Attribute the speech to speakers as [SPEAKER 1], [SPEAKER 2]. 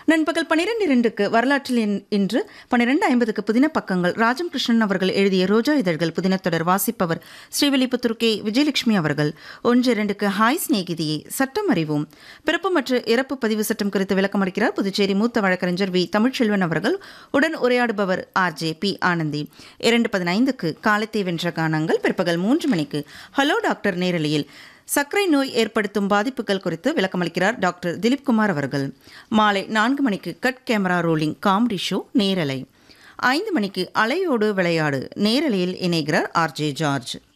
[SPEAKER 1] நண்பகல் பன்னிரெண்டு இரண்டுக்கு வரலாற்றில் இன்- இன்று பன்னிரெண்டு ஐம்பதுக்கு புதின பக்கங்கள் ராஜம் கிருஷ்ணன் அவர்கள் எழுதிய ரோஜா இதழ்கள் புதினத்தொடர் வாசிப்பவர் ஸ்ரீவில்லிபுத்தூர் கே விஜயலட்சுமி அவர்கள் ஒன்று இரண்டுக்கு ஹாய் சிநேகிதியே சட்டம் அறிவோம் பிறப்பு மற்றும் இறப்பு பதிவு சட்டம் குறித்து விளக்கமளிக்கிறார் புதுச்சேரி மூத்த வழக்கறிஞர் வி தமிழ்ச்செல்வன் அவர்கள் உடன் உரையாடுபவர் ஆர் ஜே பி ஆனந்தி இரண்டு பதினைந்துக்கு காலத்தை வென்ற கானங்கள் பிற்பகல் மூன்று மணிக்கு ஹலோ டாக்டர் நேரலையில் சர்க்கரை நோய் ஏற்படுத்தும் பாதிப்புகள் குறித்து விளக்கமளிக்கிறார் டாக்டர் திலீப் குமார் அவர்கள் மாலை நான்கு மணிக்கு cut camera rolling comedy show நேரலை ஐந்து மணிக்கு அலையோடு விளையாடு நேரலையில் இணைகிறார் ஆர் ஜே ஜார்ஜ்